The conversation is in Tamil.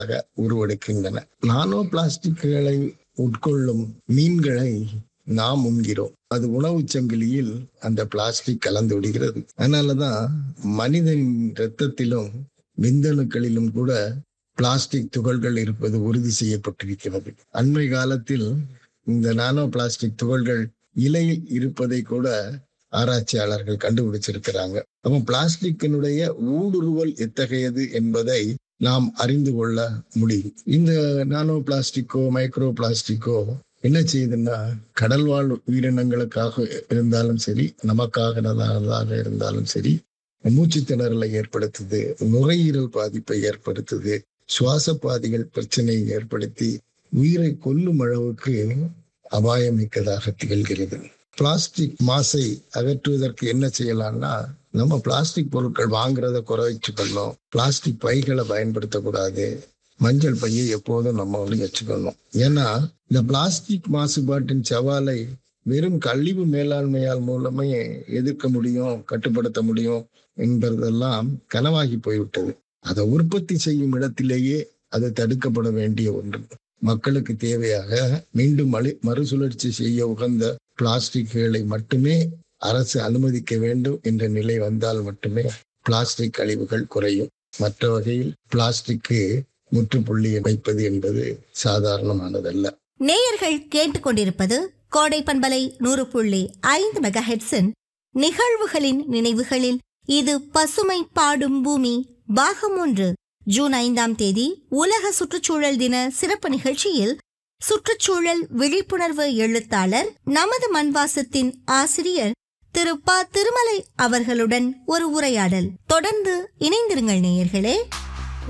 உருவெடுக்கின்றன நானோ பிளாஸ்டிக்குகளை உட்கொள்ளும் மீன்களை நாம் உண்கிறோம் அது உணவுச் சங்கிலியில் அந்த பிளாஸ்டிக் கலந்து விடுகிறது அதனாலதான் மனிதனின் இரத்தத்திலும் விந்தணுக்களிலும் கூட பிளாஸ்டிக் துகள்கள் இருப்பது உறுதி செய்யப்பட்டிருக்கிறது அண்மை காலத்தில் இந்த நானோ பிளாஸ்டிக் துகள்கள் இலையில் இருப்பதை கூட ஆராய்ச்சியாளர்கள் கண்டுபிடிச்சிருக்கிறாங்க அப்போ பிளாஸ்டிக்கினுடைய ஊடுருவல் எத்தகையது என்பதை நாம் அறிந்து கொள்ள முடியும் இந்த நானோ பிளாஸ்டிக்கோ மைக்ரோ பிளாஸ்டிக்கோ என்ன செய்யுதுன்னா கடல் வாழ் உயிரினங்களுக்காக இருந்தாலும் சரி நமக்காக இருந்தாலும் சரி மூச்சு திணறலை ஏற்படுத்துது நுரையீரல் பாதிப்பை ஏற்படுத்துது சுவாச பாதைகள் பிரச்சனையை ஏற்படுத்தி உயிரை கொல்லும் அளவுக்கு அபாயமிக்கதாக திகழ்கிறது பிளாஸ்டிக் மாசை அகற்றுவதற்கு என்ன செய்யலாம்னா நம்ம பிளாஸ்டிக் பொருட்கள் வாங்குறத குறைச்சுக்கணும் பிளாஸ்டிக் பைகளை பயன்படுத்தக்கூடாது மஞ்சள் பையை எப்போதும் நம்ம வந்து வச்சுக்கணும் ஏன்னா இந்த பிளாஸ்டிக் மாசுபாட்டின் சவாலை வெறும் கழிவு மேலாண்மையால் மூலமே எதிர்க்க முடியும் கட்டுப்படுத்த முடியும் என்பதெல்லாம் கனவாகி போய்விட்டது அதை உற்பத்தி செய்யும் இடத்திலேயே அது தடுக்கப்பட வேண்டிய ஒன்று மக்களுக்கு தேவையாக மீண்டும் மறு மறுசுழற்சி செய்ய உகந்த பிளாஸ்டிக்குகளை மட்டுமே அரசு அனுமதிக்க வேண்டும் என்ற நிலை வந்தால் மட்டுமே பிளாஸ்டிக் கழிவுகள் குறையும் மற்ற வகையில் பிளாஸ்டிக்கு முற்றுப்புள்ளி வைப்பது என்பது சாதாரணமானதல்ல நேயர்கள் கேட்டுக்கொண்டிருப்பது கோடை பண்பலை நூறு புள்ளி ஐந்து மெகாஹெட்ஸின் நிகழ்வுகளின் நினைவுகளில் இது பசுமை பாடும் பூமி பாகம் ஒன்று ஜூன் ஐந்தாம் தேதி உலக சுற்றுச்சூழல் தின சிறப்பு நிகழ்ச்சியில் சுற்றுச்சூழல் விழிப்புணர்வு எழுத்தாளர் நமது மண்வாசத்தின் ஆசிரியர் திரு ப திருமலை அவர்களுடன் ஒரு உரையாடல் தொடர்ந்து இணைந்திருங்கள் நேயர்களே